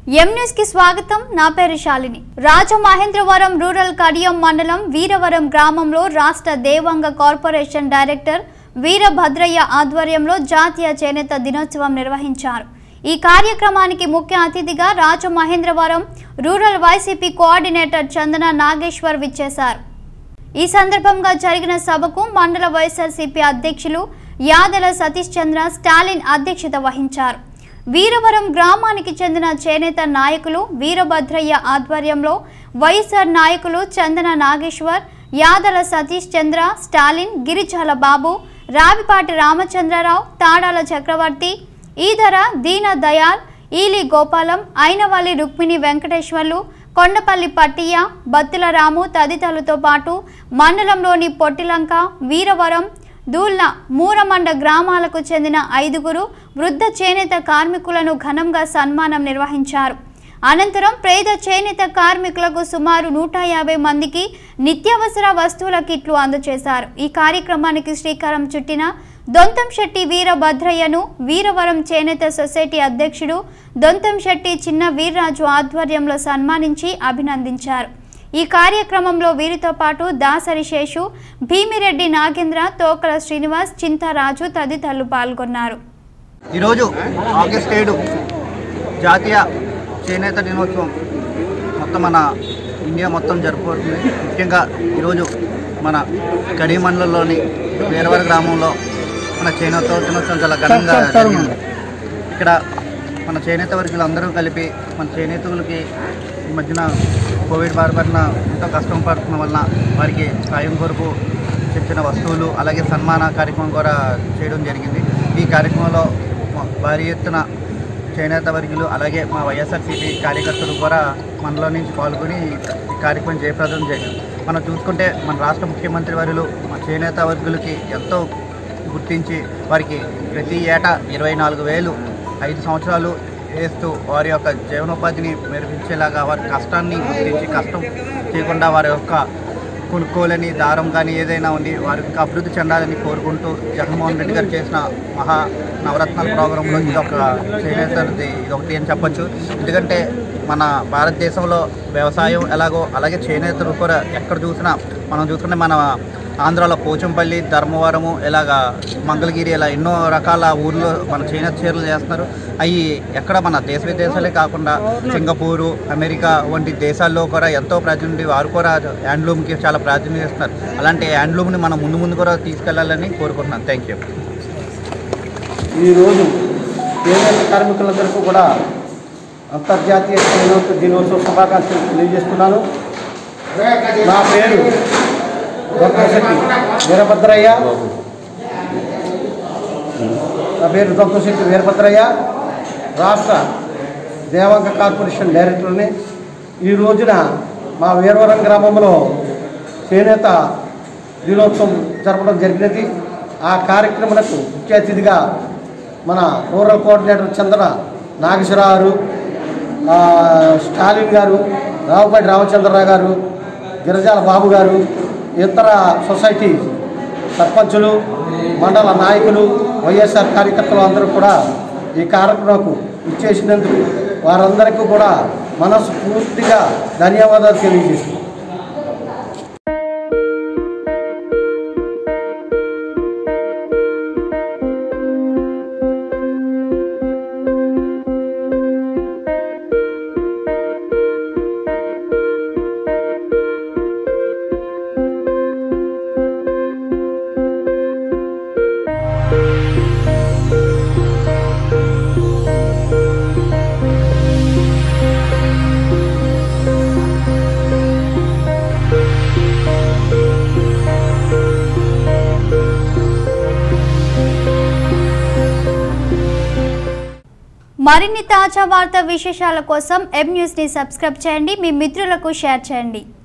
M news కి స్వాగతం నా పేరు శాలిని రాజమహేంద్రవరం రూరల్ కడియం మండలం వీరవరం గ్రామంలో రాష్ట్ర దేవాంగ కార్పొరేషన్ డైరెక్టర్ వీరభద్రయ్య ఆధ్వర్యంలో జాతీయ చేనేత దినోత్సవం నిర్వహించారు ఈ కార్యక్రమానికి ముఖ్య అతిథిగా Rajamahendravaram rural YCP coordinator Chandana Nageshwar విచ్చేశారు ఈ సందర్భంగా జరిగిన సభకు మండల వైఎస్ఆర్సీపీ అధ్యక్షులు యాదల సతీష్ చంద్ర స్టాలిన్ అధ్యక్షత వహించారు వీరవరం గ్రామానికి చెందిన చేనేత నాయకులు వీరభద్రయ్య ఆధ్వర్యంలో వైఎస్ఆర్ నాయకులు చందన నాగేశ్వర్ యాదల సతీష్ చంద్ర స్టాలిన్ గిరిజాల బాబు రావిపాటి రామచంద్రరావు తాడాల చక్రవర్తి ఈధర దీన దయాల్ ఈలి గోపాలం అయినవల్లి రుక్మిణి వెంకటేశ్వర్లు కొండపల్లి పట్టియ బత్తుల రాము తదితరులతో పాటు మండలంలోని పొట్టిలంక వీరవరం దూల్న మూరమండ గ్రామాలకు చెందిన ఐదుగురు వృద్ధ చేనేత కార్మికులను ఘనంగా సన్మానం నిర్వహించారు అనంతరం పేద చేనేత కార్మికులకు సుమారు నూట యాభై మందికి నిత్యావసర వస్తువుల కిట్లు అందజేశారు ఈ కార్యక్రమానికి శ్రీకారం చుట్టిన దొంతం శెట్టి వీరభద్రయ్యను వీరవరం చేనేత సొసైటీ అధ్యక్షుడు దొంతం శెట్టి చిన్న వీర్రాజు ఆధ్వర్యంలో సన్మానించి అభినందించారు ఈ కార్యక్రమంలో వీరితో పాటు దాసరి శేషు భీమిరెడ్డి నాగేంద్ర తోకల శ్రీనివాస్ చింతారాజు తదితరులు పాల్గొన్నారు ఈరోజు ఆగస్ట్ ఏడు జాతీయ చేనేత దినోత్సవం మొత్తం మన ఇండియా మొత్తం జరుపుకుంటుంది ముఖ్యంగా ఈరోజు మన కడి మండలంలోని వీరవర గ్రామంలో మన చేనేత దినోత్సవం చాలా ఘనంగా జరిగింది ఇక్కడ మన చేనేత వర్గులు అందరూ కలిపి మన చేనేతలకి ఈ మధ్యన కోవిడ్ బారిన ఎంతో కష్టం పడుతున్న వలన వారికి సాయం కొరకు తెచ్చిన వస్తువులు అలాగే సన్మాన కార్యక్రమం కూడా చేయడం జరిగింది ఈ కార్యక్రమంలో మ- భారీ ఎత్తున చేనేత వర్గులు అలాగే మా వైఎస్ఆర్సీపీ కార్యకర్తలు కూడా మనలో నుంచి పాల్గొని ఈ కార్యక్రమం జయప్రదం జరిగింది మనం చూసుకుంటే మన రాష్ట్ర ముఖ్యమంత్రి వర్యులు మా చేనేత వర్గులకి ఎంతో గుర్తించి వారికి ప్రతి ఏటా ఇరవై నాలుగు వేలు ఐదు సంవత్సరాలు వేస్తూ వారి యొక్క జీవనోపాధిని మెరుగుపరిచేలాగా వారి కష్టాన్ని గుర్తించి కష్టం చేయకుండా వారి యొక్క కొనుక్కోలేని దారం కానీ ఏదైనా ఉండి వారికి అభివృద్ధి చెందాలని కోరుకుంటూ జగన్మోహన్ రెడ్డి గారు చేసిన మహా నవరత్నాల ప్రోగ్రాంలో ఇది ఒక చేనేతది ఇది ఒకటి అని చెప్పొచ్చు ఎందుకంటే మన భారతదేశంలో వ్యవసాయం ఎలాగో అలాగే చేనేతలు కూడా ఎక్కడ చూసినా మనం చూసుకుంటే మన ఆంధ్రాలో పోచంపల్లి ధర్మవరము ఇలాగా మంగళగిరి ఇలా ఎన్నో రకాల ఊర్లో మన చేనేత చీరలు చేస్తున్నారు అవి ఎక్కడ మన దేశ విదేశాలే కాకుండా సింగపూరు అమెరికా వంటి దేశాల్లో కూడా ఎంతో ప్రాచుర్యం వారు కూడా హ్యాండ్లూమ్కి చాలా ప్రాచుర్యం ఇస్తున్నారు అలాంటి హ్యాండ్లూమ్ని మనం ముందు ముందు కూడా తీసుకెళ్లాలని కోరుకుంటున్నాను థ్యాంక్ యూ ఈరోజు చేనేత కార్మికులందరికీ కూడా అంతర్జాతీయ చేనేత దినోత్సవ శుభాకాంక్షలు తెలియజేస్తున్నాను నా పేరు దొంతశెట్టి వీరభద్రయ్య నా పేరు దొంతశెట్టి వీరభద్రయ్య రాష్ట్ర దేవాంగ కార్పొరేషన్ డైరెక్టర్ని ఈ రోజున మా వీరవరం గ్రామంలో చేనేత దినోత్సవం జరపడం జరిగినది ఆ కార్యక్రమాలకు ముఖ్య అతిథిగా మన రూరల్ కోఆర్డినేటర్ చంద్ర నాగేశ్వరరావు గారు ఆ, స్టాలిన్ గారు రావుపాటి రామచంద్రరావు గారు గిరిజాల బాబు గారు ఇతర సొసైటీ సర్పంచులు మండల నాయకులు వైఎస్ఆర్ కార్యకర్తలు అందరూ కూడా ఈ కార్యక్రమంకు ఇచ్చేసినందుకు వారందరికీ కూడా మనస్ఫూర్తిగా ధన్యవాదాలు తెలియజేస్తున్నాను మరిన్ని తాజా వార్తా విశేషాల కోసం ఎం న్యూస్ని సబ్స్క్రైబ్ చేయండి మీ మిత్రులకు షేర్ చేయండి